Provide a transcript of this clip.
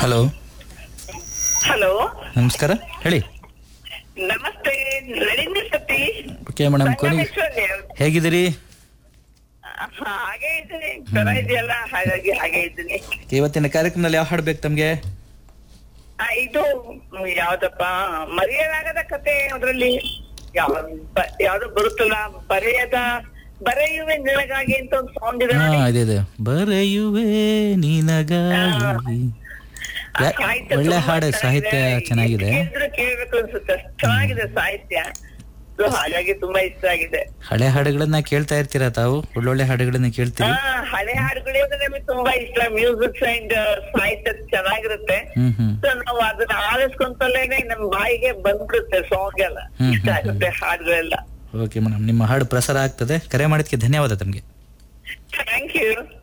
Hello hello ನಮಸ್ಕಾರ ಹೇಳಿ ನಮಸ್ತೆ ನಳಿನಿ ಸತೀಶ್ ಓಕೆ ಮೇಡಮ್ ಕೊನೆಗೆ ಸಂಗಮೇಶ್ವರ್ಯ. ಹೇಗಿದ್ದೀರಿ ಹಾಗೆ ಇದ್ದೀನಿ ಜ್ವರ ಇದೆಯಲ್ಲ ಹಾಗಾಗಿ ಹಾಗೆ ಇದ್ದೀನಿ ಇವತ್ತಿನ ಕಾರ್ಯಕ್ರಮದಲ್ಲಿ ಯಾವ ಹಾಡು ಬೇಕು ತಮಗೆ ಆ, ಇದು ಮ್, ಯಾವ್ದಪ್ಪ ಮರೆಯಲಾಗದ ಕತೆ ಅದ್ರಲ್ಲಿ ಯಾವ ಬ- ಯಾವ್ದು ಬರುತ್ತಲ್ಲ ಬರೆಯದ ಬರೆಯುವೆ ನಿನಗಾಗಿ ಅಂತ ಒಂದು ಸಾಂಗ್ ಇದೆ ಹಾ ನೋಡಿ. ಇದೆ ಇದೆ ಬರೆಯುವೆ ನಿನಗಾಗಿ ಆ ಯಾ- ಸಾಹಿತ್ಯ ಒಳ್ಳೆ ತುಂಬಾ ಹಾಡು ಸಾಹಿತ್ಯ ಚೆನ್ನಾಗಿದೆ ಕೇಳಿದ್ರೆ ಕೇಳ್ಬೇಕು ಅನ್ಸುತ್ತೆ ಅಷ್ಟ್ ಚೆನ್ನಾಗಿದೆ ಸಾಹಿತ್ಯ So ಹಾಗಾಗಿ ತುಂಬಾ ಇಷ್ಟ ಆಗಿದೆ ಹಳೆ ಹಾಡುಗಳನ್ನ ಕೇಳ್ತಾ ಇರ್ತೀರಾ ತಾವು ಒಳ್ಳೊಳ್ಳೆ ಹಾಡುಗಳನ್ನ ಕೇಳ್ತೀರಿ ಹಾ ಹಳೆ ಹಾಡುಗಳೇ ನಮಗೆ ತುಂಬಾ ಇಷ್ಟ ಮ್ಯೂಸಿಕ್ ಅಂಡ್ ಸಾಹಿತ್ಯ ಚೆನ್ನಾಗಿರುತ್ತೆ ಹ್ಮ್ ಹ್ಮ್ ಸೊ ನಾವು ಅದನ್ನ ಆಲಿಸ್ಕೊಂತಲೇನೆ ನಮ್ ಬಾಯಿಗೆ ಬಂದ್ಬಿಡುತ್ತೆ ಸಾಂಗ್ ಎಲ್ಲ ಹ್ಮ್, ಇಷ್ಟ ಹ್ಮ್, ಆಗುತ್ತೆ ಹಾಡುಗಳೆಲ್ಲ ಓಕೆ ಮೇಡಮ್ ನಿಮ್ಮ ಹಾಡು ಪ್ರಸಾರ ಆಗ್ತದೆ ಕರೆ ಮಾಡಿದ್ಕೆ ಧನ್ಯವಾದ ತಮಗೆ ಥ್ಯಾಂಕ್ ಯು